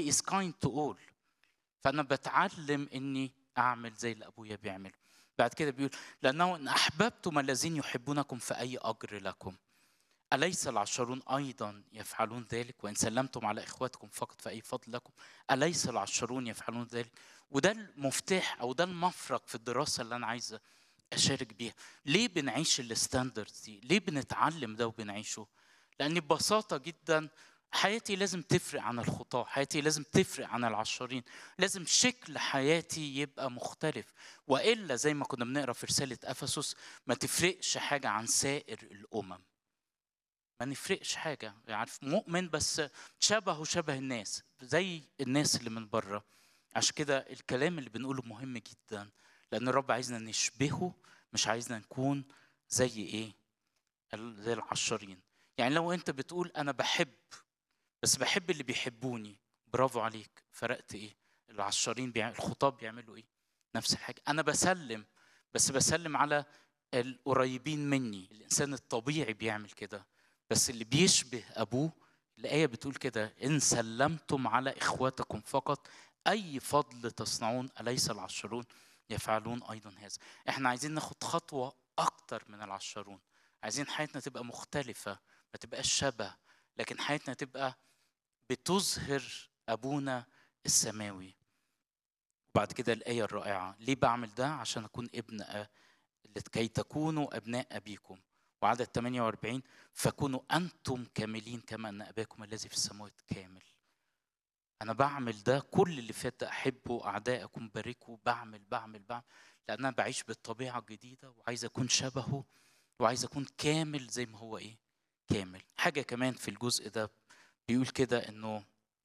he is kind to all فانا بتعلم اني اعمل زي اللي ابويا بيعمل بعد كده بيقول لانه ان احببتم الذين يحبونكم فاي اجر لكم اليس العشرون ايضا يفعلون ذلك وان سلمتم على اخواتكم فقط فاي فضل لكم اليس العشرون يفعلون ذلك وده المفتاح او ده المفرق في الدراسه اللي انا عايز اشارك بيها ليه بنعيش الستاندردز دي ليه بنتعلم ده وبنعيشه لان ببساطه جدا حياتي لازم تفرق عن الخطاة حياتي لازم تفرق عن العشرين لازم شكل حياتي يبقى مختلف وإلا زي ما كنا بنقرأ في رسالة أفسس ما تفرقش حاجة عن سائر الأمم ما نفرقش حاجة عارف مؤمن بس شبهه شبه الناس زي الناس اللي من بره عشان كده الكلام اللي بنقوله مهم جدا لأن الرب عايزنا نشبهه مش عايزنا نكون زي إيه زي العشرين يعني لو أنت بتقول أنا بحب بس بحب اللي بيحبوني برافو عليك فرقت ايه العشرين بيعمل الخطاب بيعملوا ايه نفس الحاجه انا بسلم بس بسلم على القريبين مني الانسان الطبيعي بيعمل كده بس اللي بيشبه ابوه الايه بتقول كده ان سلمتم على اخواتكم فقط اي فضل تصنعون اليس العشرون يفعلون ايضا هذا احنا عايزين ناخد خطوه اكتر من العشرون عايزين حياتنا تبقى مختلفه ما تبقاش شبه لكن حياتنا تبقى بتظهر ابونا السماوي وبعد كده الايه الرائعه ليه بعمل ده عشان اكون ابن أ... لكي تكونوا ابناء ابيكم وعدد 48 فكونوا انتم كاملين كما ان اباكم الذي في السماوات كامل انا بعمل ده كل اللي فات ده احبه اعدائكم باركوا بعمل بعمل بعمل لان انا بعيش بالطبيعه الجديده وعايز اكون شبهه وعايز اكون كامل زي ما هو ايه كامل حاجه كمان في الجزء ده بيقول كده انه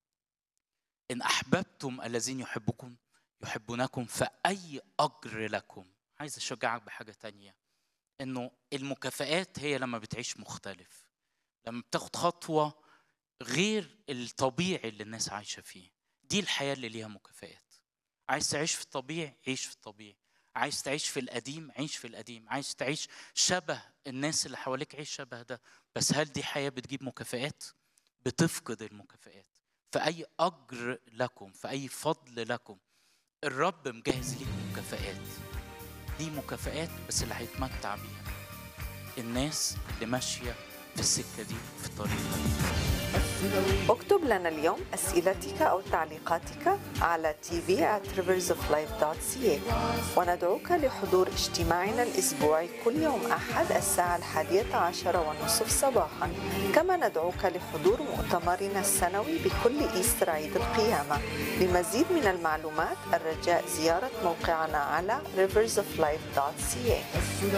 ان احببتم الذين يحبكم يحبونكم فاي اجر لكم عايز اشجعك بحاجه تانية انه المكافآت هي لما بتعيش مختلف لما بتاخد خطوه غير الطبيعي اللي الناس عايشه فيه دي الحياه اللي ليها مكافآت عايز تعيش في الطبيعي عيش في الطبيعي عايز تعيش في القديم عيش في القديم عايز تعيش شبه الناس اللي حواليك عيش شبه ده بس هل دي حياه بتجيب مكافآت بتفقد المكافآت فأي أجر لكم فأي فضل لكم الرب مجهز ليك مكافآت دي مكافآت بس اللي هيتمتع بيها الناس اللي ماشية في السكة دي في الطريق ده اكتب لنا اليوم أسئلتك أو تعليقاتك على tv at riversoflife.ca وندعوك لحضور اجتماعنا الأسبوعي كل يوم أحد الساعة الحادية عشر والنصف صباحا كما ندعوك لحضور مؤتمرنا السنوي بكل إيستر عيد القيامة لمزيد من المعلومات الرجاء زيارة موقعنا على riversoflife.ca